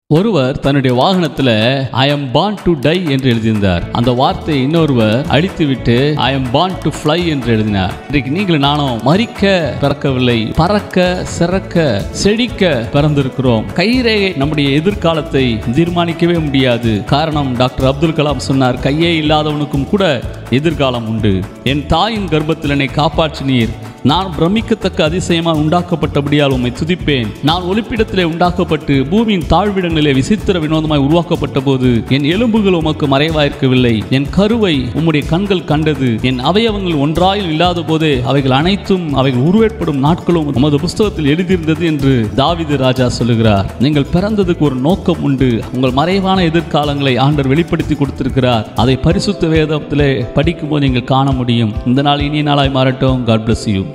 ஒருவர் தன்னுடைய வாகனத்துல I am born to die என்று எழுதியிருந்தார் அந்த வார்த்தையை இன்னொருவர் அழித்துவிட்டு I am born to fly என்று எழுதினார் இன்றைக்கு நீங்கள் நானும் மறிக்க பிறக்கவில்லை பறக்க சிறக்க செழிக்க பிறந்திருக்கிறோம் கைரேகை நம்முடைய எதிர்காலத்தை தீர்மானிக்கவே முடியாது காரணம் டாக்டர் அப்துல் கலாம் சொன்னார் கையே இல்லாதவனுக்கும் கூட எதிர்காலம் உண்டு என் தாயின் கர்ப்பத்தில் என்னை காப்பாற்றினீர் நான் பிரமிக்கத்தக்க அதிசயமாக உண்டாக்கப்பட்டபடியால் உம்மை துதிப்பேன் நான் ஒளிப்பிடத்திலே உண்டாக்கப்பட்டு பூமியின் தாழ்விடங்களிலே விசித்திர வினோதமாய் உருவாக்கப்பட்ட போது என் எலும்புகள் உமக்கு மறைவாயிருக்கவில்லை என் கருவை உம்முடைய கண்கள் கண்டது என் அவயவங்கள் ஒன்றாயும் இல்லாத போதே அவைகள் அனைத்தும் அவைகள் உருவேற்படும் நாட்களும் உமது புஸ்தகத்தில் எழுதியிருந்தது என்று தாவீது ராஜா சொல்லுகிறார் நீங்கள் பிறந்ததுக்கு ஒரு நோக்கம் உண்டு உங்கள் மறைவான எதிர்காலங்களை ஆண்டவர் வெளிப்படுத்தி கொடுத்திருக்கிறார் அதை பரிசுத்த வேதத்திலே படிக்கும்போது நீங்கள் காண முடியும் இந்த நாள் இனிய நாளாய் மாறட்டும் காட் bless you